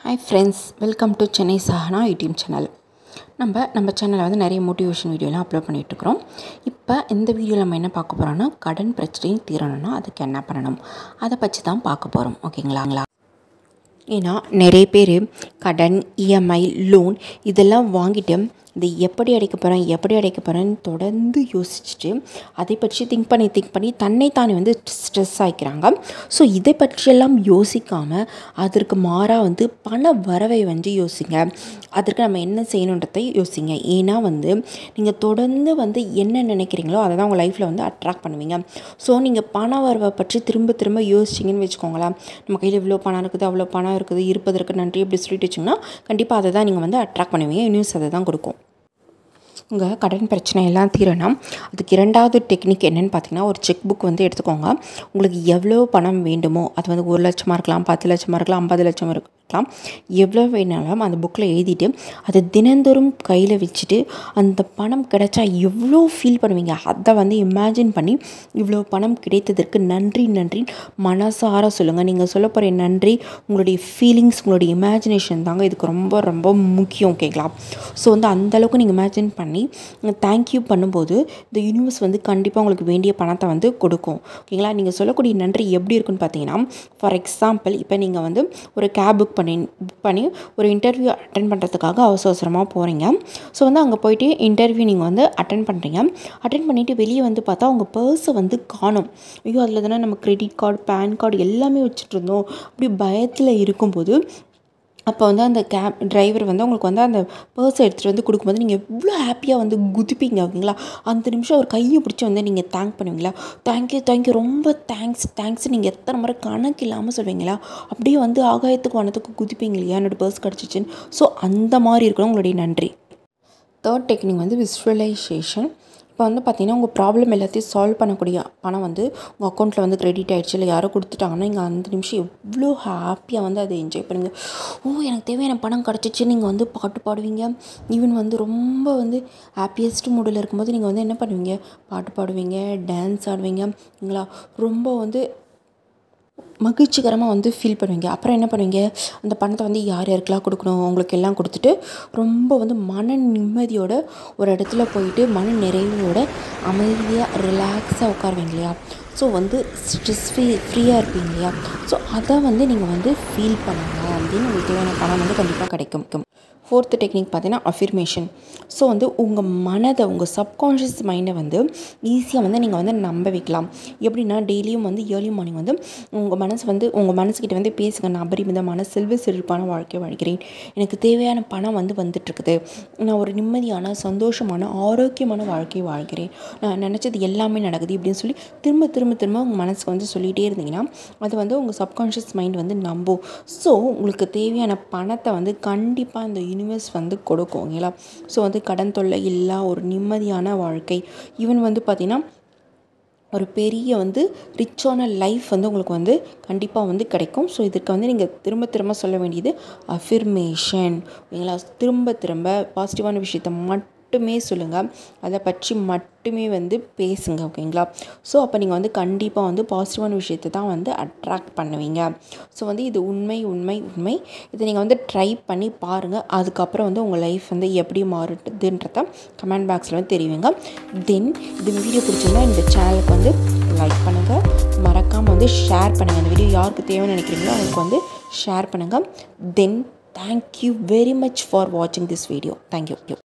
hi friends welcome to Chennai Sahana YouTube channel நம்ம நம்ம சேனலில் வந்து நிறைய மோட்டிவேஷன் வீடியோலாம் அப்லோட் பண்ணிகிட்ருக்குறோம் இப்போ இந்த வீடியோவில் நம்ம என்ன பார்க்க போகிறோம்னா கடன் பிரச்சனையும் தீரணும்னா அதுக்கு என்ன பண்ணணும் அதை பற்றி தான் பார்க்க போகிறோம் ஓகேங்களாங்களா ஏன்னா நிறைய பேர் கடன் இஎம்ஐ லோன் இதெல்லாம் வாங்கிட்டு இது எப்படி அடைக்க போகிறேன் எப்படி அடைக்க போகிறேன்னு தொடர்ந்து யோசிச்சுட்டு அதை பற்றி திங்க் பண்ணி திங்க் பண்ணி தன்னை தானே வந்து ஸ்ட்ரெஸ் ஆகிக்கிறாங்க ஸோ இதை பற்றியெல்லாம் யோசிக்காமல் அதற்கு மாறாக வந்து பண வரவை வந்து யோசிங்க அதற்கு நம்ம என்ன செய்யணுன்றதை யோசிங்க ஏன்னா வந்து நீங்கள் தொடர்ந்து வந்து என்ன நினைக்கிறீங்களோ அதை தான் உங்கள் லைஃப்பில் வந்து அட்ராக்ட் பண்ணுவீங்க ஸோ நீங்கள் பண வரவை பற்றி திரும்ப திரும்ப யோசிச்சிங்கன்னு வச்சுக்கோங்களேன் நம்ம கையில் இவ்வளோ பணம் இருக்குது அவ்வளோ பணம் இருக்குது இருப்பதற்கு நன்றி அப்படி சொல்லிட்டு வச்சிங்கன்னா கண்டிப்பாக அதை தான் நீங்கள் வந்து அட்ராக்ட் பண்ணுவீங்க நியூஸ் அதை தான் கொடுக்கும் உங்கள் கடன் பிரச்சனை எல்லாம் தீரணும் அதுக்கு இரண்டாவது டெக்னிக் என்னென்னு பார்த்தீங்கன்னா ஒரு செக் புக் வந்து எடுத்துக்கோங்க உங்களுக்கு எவ்வளோ பணம் வேண்டுமோ அது வந்து ஒரு லட்சமாக இருக்கலாம் பத்து லட்சமாக இருக்கலாம் ஐம்பது லட்சம் இருக்கலாம் எவ்வளோ வேணாலும் அந்த புக்கில் எழுதிட்டு அதை தினந்தோறும் கையில் வச்சுட்டு அந்த பணம் கிடைச்சா எவ்வளோ ஃபீல் பண்ணுவீங்க அதை வந்து இமேஜின் பண்ணி இவ்வளோ பணம் கிடைத்ததற்கு நன்றி நன்றி மனசார சொல்லுங்கள் நீங்கள் சொல்ல போகிற நன்றி உங்களுடைய ஃபீலிங்ஸ் உங்களுடைய இமேஜினேஷன் தாங்க இதுக்கு ரொம்ப ரொம்ப முக்கியம் ஓகேங்களா ஸோ வந்து அந்தளவுக்கு நீங்கள் இமேஜின் பண்ணி தேங்க்யூ பண்ணும்போது இந்த யூனிவர்ஸ் வந்து கண்டிப்பாக உங்களுக்கு வேண்டிய பணத்தை வந்து கொடுக்கும் ஓகேங்களா நீங்கள் சொல்லக்கூடிய நன்றி எப்படி இருக்குன்னு பார்த்தீங்கன்னா ஃபார் எக்ஸாம்பிள் இப்போ நீங்கள் வந்து ஒரு கேப் புக் பண்ணி புக் பண்ணி ஒரு இன்டர்வியூ அட்டன் பண்ணுறதுக்காக அவசர அவசரமாக போகிறீங்க ஸோ வந்து அங்கே போயிட்டு இன்டர்வியூ நீங்கள் வந்து அட்டன் பண்ணுறீங்க அட்டன் பண்ணிவிட்டு வெளியே வந்து பார்த்தா உங்கள் பர்ஸை வந்து காணும் ஐயோ அதில் தானே நம்ம கிரெடிட் கார்டு பேன் கார்டு எல்லாமே வச்சுட்டு இருந்தோம் அப்படி பயத்தில் இருக்கும்போது அப்போ வந்து அந்த கேப் டிரைவர் வந்து உங்களுக்கு வந்து அந்த பர்ஸை எடுத்துகிட்டு வந்து கொடுக்கும்போது நீங்கள் எவ்வளோ ஹாப்பியாக வந்து குதிப்பீங்க ஓகேங்களா அந்த நிமிஷம் ஒரு கையை பிடிச்சி வந்து நீங்கள் தேங்க் பண்ணுவீங்களா தேங்க்யூ தேங்க்யூ ரொம்ப தேங்க்ஸ் தேங்க்ஸ் நீங்கள் எத்தனை முறை கணக்கு இல்லாமல் சொல்வீங்களா அப்படியே வந்து ஆகாயத்துக்கு வனத்துக்கு குதிப்பீங்க இல்லையா என்னோடய பர்ஸ் கிடச்சிச்சின்னு ஸோ அந்த மாதிரி இருக்கணும் உங்களுடைய நன்றி தேர்ட் டெக்னிக் வந்து விஸ்வலைசேஷன் இப்போ வந்து பார்த்திங்கன்னா உங்கள் ப்ராப்ளம் எல்லாத்தையும் சால்வ் பண்ணக்கூடிய பணம் வந்து உங்கள் அக்கௌண்ட்டில் வந்து கிரெடிட் ஆகிடுச்சு இல்லை யாரோ கொடுத்துட்டாங்கன்னா நீங்கள் அந்த நிமிஷம் எவ்வளோ ஹாப்பியாக வந்து அதை என்ஜாய் பண்ணுங்கள் ஓ எனக்கு தேவையான பணம் கிடச்சிச்சு நீங்கள் வந்து பாட்டு பாடுவீங்க ஈவன் வந்து ரொம்ப வந்து ஹாப்பியஸ்ட் மூடில் இருக்கும்போது நீங்கள் வந்து என்ன பண்ணுவீங்க பாட்டு பாடுவீங்க டான்ஸ் ஆடுவீங்க ரொம்ப வந்து மகிழ்ச்சிகரமாக வந்து ஃபீல் பண்ணுவீங்க அப்புறம் என்ன பண்ணுவீங்க அந்த பணத்தை வந்து யார் யாருக்கெல்லாம் கொடுக்கணும் உங்களுக்கு எல்லாம் கொடுத்துட்டு ரொம்ப வந்து மன நிம்மதியோட ஒரு இடத்துல போயிட்டு மன நிறைவோட அமைதியாக ரிலாக்ஸாக உட்காருவீங்க இல்லையா ஸோ வந்து ஸ்ட்ரெஸ் ஃப்ரீ ஃப்ரீயாக இருப்பீங்க இல்லையா ஸோ அதை வந்து நீங்கள் வந்து ஃபீல் பண்ணுங்க அப்படின்னு உங்களுக்கு தேவையான பணம் வந்து கண்டிப்பாக கிடைக்கும் ஃபோர்த்து டெக்னிக் பார்த்தீங்கன்னா அஃபிர்மேஷன் ஸோ வந்து உங்கள் மனதை உங்கள் சப்கான்ஷியஸ் மைண்டை வந்து ஈஸியாக வந்து நீங்கள் வந்து நம்ப வைக்கலாம் எப்படின்னா டெய்லியும் வந்து ஏர்லி மார்னிங் வந்து உங்கள் மனசு வந்து உங்கள் மனசுக்கிட்ட வந்து பேசுங்க நான் அபரிமிதமான செல்வ செழிப்பான வாழ்க்கை வாழ்கிறேன் எனக்கு தேவையான பணம் வந்து வந்துட்டுருக்குது நான் ஒரு நிம்மதியான சந்தோஷமான ஆரோக்கியமான வாழ்க்கை வாழ்கிறேன் நான் நினச்சது எல்லாமே நடக்குது இப்படின்னு சொல்லி திரும்ப திரும்ப திரும்ப உங்கள் மனசுக்கு வந்து சொல்லிகிட்டே இருந்தீங்கன்னா அது வந்து உங்கள் சப்கான்ஷியஸ் மைண்ட் வந்து நம்பும் ஸோ உங்களுக்கு தேவையான பணத்தை வந்து கண்டிப்பாக இந்த யூனிவர்ஸ் வந்து கொடுக்கும் ஓகேங்களா ஸோ வந்து கடன் தொல்லை இல்லா ஒரு நிம்மதியான வாழ்க்கை ஈவன் வந்து பார்த்திங்கன்னா ஒரு பெரிய வந்து ரிச்சான லைஃப் வந்து உங்களுக்கு வந்து கண்டிப்பாக வந்து கிடைக்கும் ஸோ இதுக்கு வந்து நீங்கள் திரும்ப திரும்ப சொல்ல வேண்டியது அஃபிர்மேஷன் ஓகேங்களா திரும்ப திரும்ப பாசிட்டிவான விஷயத்த மட்டும் மட்டுமே சொல்லுங்கள் அதை பற்றி மட்டுமே வந்து பேசுங்க ஓகேங்களா ஸோ அப்போ நீங்கள் வந்து கண்டிப்பாக வந்து பாசிட்டிவான விஷயத்தை தான் வந்து அட்ராக்ட் பண்ணுவீங்க ஸோ வந்து இது உண்மை உண்மை உண்மை இதை நீங்கள் வந்து ட்ரை பண்ணி பாருங்கள் அதுக்கப்புறம் வந்து உங்கள் லைஃப் வந்து எப்படி மாறுதுன்றத கமெண்ட் பாக்ஸில் வந்து தெரிவிங்க தென் இது வீடியோ பிடிச்சிருந்தா இந்த சேனலுக்கு வந்து லைக் பண்ணுங்கள் மறக்காமல் வந்து ஷேர் பண்ணுங்கள் இந்த வீடியோ யாருக்கு தேவைன்னு நினைக்கிறீங்களோ அவங்களுக்கு வந்து ஷேர் பண்ணுங்கள் then thank you very much for வாட்சிங் திஸ் வீடியோ தேங்க்யூ